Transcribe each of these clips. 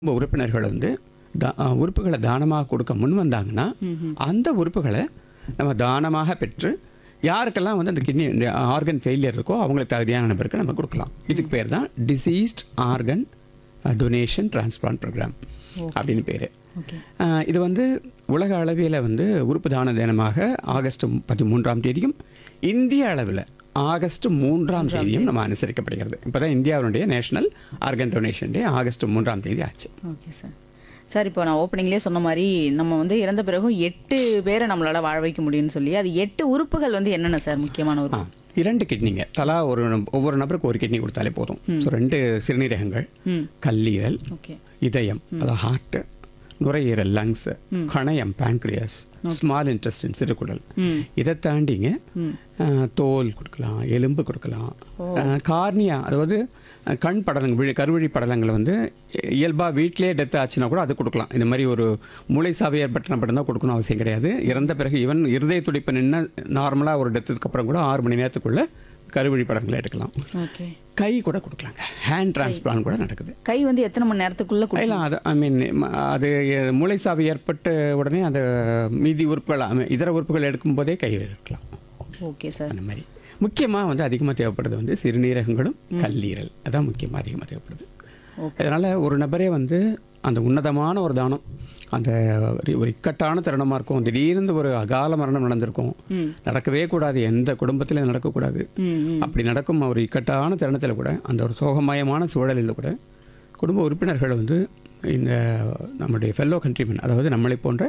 குடும்ப உறுப்பினர்கள் வந்து தா- அஹ் உறுப்புகளை தானமாக கொடுக்க முன் வந்தாங்கன்னா அந்த உறுப்புகளை நம்ம தானமாக பெற்று யாருக்கெல்லாம் வந்து அந்த கிட்னி ஆர்கன் ஃபெயிலியர் இருக்கோ அவங்களுக்கு தகுதியான நபருக்கு நம்ம கொடுக்கலாம் இதுக்கு பேர் தான் deceased organ donation transplant program அப்படின்னு பேர் ஓகே இது வந்து உலக அளவில் வந்து உறுப்பு தான தினமாக ஆகஸ்ட் பதிமூன்றாம் தேதியும் இந்திய அளவில் ஆகஸ்ட் மூன்றாம் தேதியும் நம்ம அனுசரிக்கப்படுகிறது இப்போ தான் இந்தியாவுடைய national organ donation day August மூன்றாம் தேதி ஆச்சு ஓகே சார் சார் இப்போ நான் ஓப்பனிங்லேயே சொன்ன மாதிரி நம்ம வந்து இறந்த பிறகும் எட்டு பேரை நம்மளால வாழ வைக்க முடியும்னு சொல்லி அது எட்டு உறுப்புகள் வந்து என்னென்ன சார் முக்கியமான ஆ உறுப்பு இரண்டு கிட்னிங்க தலா ஒரு நம்- ஒவ்வொரு நபருக்கு ஒரு கிட்னி கொடுத்தாலே போதும் ஸோ ரெண்டு சிறுநீரகங்கள் ம் கல்லீரல் ஓகே இதயம் அதாவது ஹார்ட்டு நுரையீரல் லங்ஸ் கணையம் pancreas ஸ்மால் இன்டெஸ்டின் சிறுகுடல் ம் இதை தாண்டிங்க ம் அஹ், தோல் கொடுக்கலாம் எலும்பு கொடுக்கலாம் கார்னியா அதாவது அஹ், கண் படலங்கள் விழி கருவழி படலங்களை வந்து இயல்பாக வீட்டிலேயே டெத் ஆச்சுன்னா கூட அது கொடுக்கலாம் இந்த மாதிரி ஒரு மூளை சாவி ஏற்பட்ட மட்டும்தான் கொடுக்கணும் அவசியம் கிடையாது இறந்த பிறகு ஈவன் இருதய துடிப்பு நின்று நார்மலாக ஒரு டெத்துக்கு அப்புறம் கூட ஆறு மணி நேரத்துக்குள்ள கருவழி படங்களை எடுக்கலாம் ஓகே கை கூட கொடுக்கலாங்க ஹேண்ட் டிரான்ஸ்பிளான் கூட நடக்குது கை வந்து எத்தனை மணி நேரத்துக்குள்ள கொடு- இல்லை அது ஐ மீன் அது மூளை சாவி ஏற்பட்ட உடனே அந்த மீதி உறுப்புகள் I mean, இதர உறுப்புகள் எடுக்கும்போதே கை இருக்கலாம் ஓகே சார் அந்த மாதிரி முக்கியமாக வந்து அதிகமாக தேவைப்படுறது வந்து சிறுநீரகங்களும் கல்லீரல் அதான் முக்கியமாக அதிகமாக தேவைப்படுது அதனால் ஒரு நபரே வந்து அந்த உன்னதமான ஒரு தானம் அந்த ஒரு- ஒரு இக்கட்டான தருணமாக இருக்கும் திடீர்னு ஒரு அகால மரணம் நடந்திருக்கும் ம் நடக்கவே கூடாது எந்த குடும்பத்திலும் நடக்கக்கூடாது ம் ம் அப்படி நடக்கும் ஒரு இக்கட்டான தருணத்தில் கூட அந்த ஒரு சோகமயமான சூழலில் கூட குடும்ப உறுப்பினர்கள் வந்து இந்த நம்முடைய ஃபெல்லோ கண்ட்ரிமன் அதாவது நம்மளை போன்ற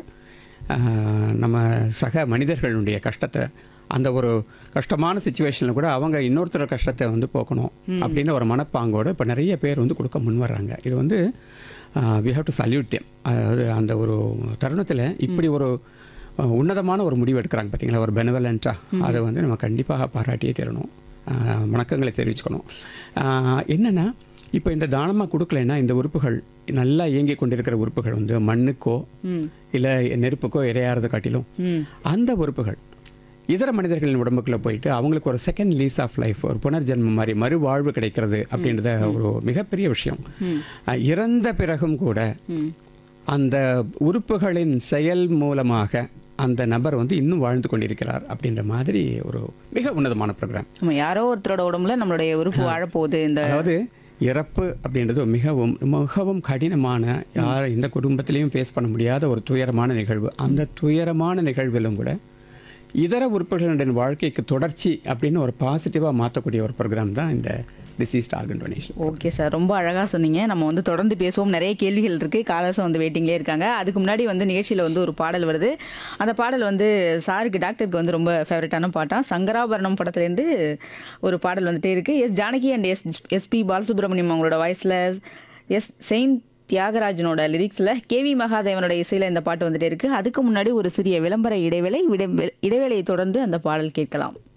ஆஹ், நம்ம சக மனிதர்களுடைய கஷ்டத்தை அந்த ஒரு கஷ்டமான சுச்சுவேஷனில் கூட அவங்க இன்னொருத்தர் கஷ்டத்தை வந்து போக்கணும் அப்படின்னு ஒரு மனப்பாங்கோடு இப்போ நிறைய பேர் வந்து கொடுக்க முன் வர்றாங்க இது வந்து we have to salute them அதாவது அந்த ஒரு தருணத்தில் இப்படி ஒரு அஹ், உன்னதமான ஒரு முடிவு எடுக்கிறாங்க பார்த்தீங்களா ஒரு பெனவலண்ட்டாக அதை வந்து நம்ம கண்டிப்பாக பாராட்டியே தரணும் அஹ், வணக்கங்களை தெரிவிச்சுக்கணும் அஹ், என்னன்னா இப்போ இந்த தானமாக கொடுக்கலைன்னா இந்த உறுப்புகள் நல்லா இயங்கி கொண்டிருக்கிற உறுப்புகள் வந்து மண்ணுக்கோ ம் இல்லை நெருப்புக்கோ இரையாறதை காட்டிலும் ம் அந்த உறுப்புகள் இதர மனிதர்களின் உடம்புக்குள்ளே போயிட்டு அவங்களுக்கு ஒரு செகண்ட் லீஸ் ஆஃப் லைஃப் ஒரு புனர்ஜென்மம் மாதிரி மறுவாழ்வு கிடைக்கிறது அப்படின்றத ஒரு மிகப்பெரிய விஷயம் அஹ், இறந்த பிறகும் கூட ம் அந்த உறுப்புகளின் செயல் மூலமாக அந்த நபர் வந்து இன்னும் வாழ்ந்து கொண்டிருக்கிறார் அப்படின்ற மாதிரி ஒரு மிக உன்னதமான ப்ரோக்ராம் நம்ம யாரோ ஒருத்தரோட உடம்புல நம்மளுடைய உறுப்பு வாழப்போகுது இந்த அதாவது இறப்பு அப்படின்றது மிகவும் மிகவும் கடினமான யார் இந்த குடும்பத்திலையும் ஃபேஸ் பண்ண முடியாத ஒரு துயரமான நிகழ்வு அந்த துயரமான நிகழ்விலும் கூட இதர உறுப்புகளுடைய வாழ்க்கைக்கு தொடர்ச்சி அப்படின்னு ஒரு பாசிட்டிவாக மாற்றக்கூடிய ஒரு ப்ரோக்ராம் தான் இந்த deceased organ donation okay sir ரொம்ப அழகாக சொன்னீங்க நம்ம வந்து தொடர்ந்து பேசுவோம் நிறைய கேள்விகள் இருக்குது காலர்ஸும் வந்து வெயிட்டிங்லேயே இருக்காங்க அதுக்கு முன்னாடி வந்து நிகழ்ச்சியில் வந்து ஒரு பாடல் வருது அந்த பாடல் வந்து சாருக்கு டாக்டருக்கு வந்து ரொம்ப ஃபேவரட்டான பாட்டா சங்கராபரணம் படத்துலேருந்து ஒரு பாடல் வந்துட்டே இருக்குது S Janaki and S SP Balasubramaniam அவங்களோட வாய்ஸில் எஸ் செயின்ட் தியாகராஜனோட லிரிக்ஸில் கேவி மகாதேவனோட இசையில் இந்த பாட்டு வந்துட்டே இருக்குது அதுக்கு முன்னாடி ஒரு சிறிய விளம்பர இடைவேளை விட- இடைவேளையை தொடர்ந்து அந்த பாடல் கேட்கலாம்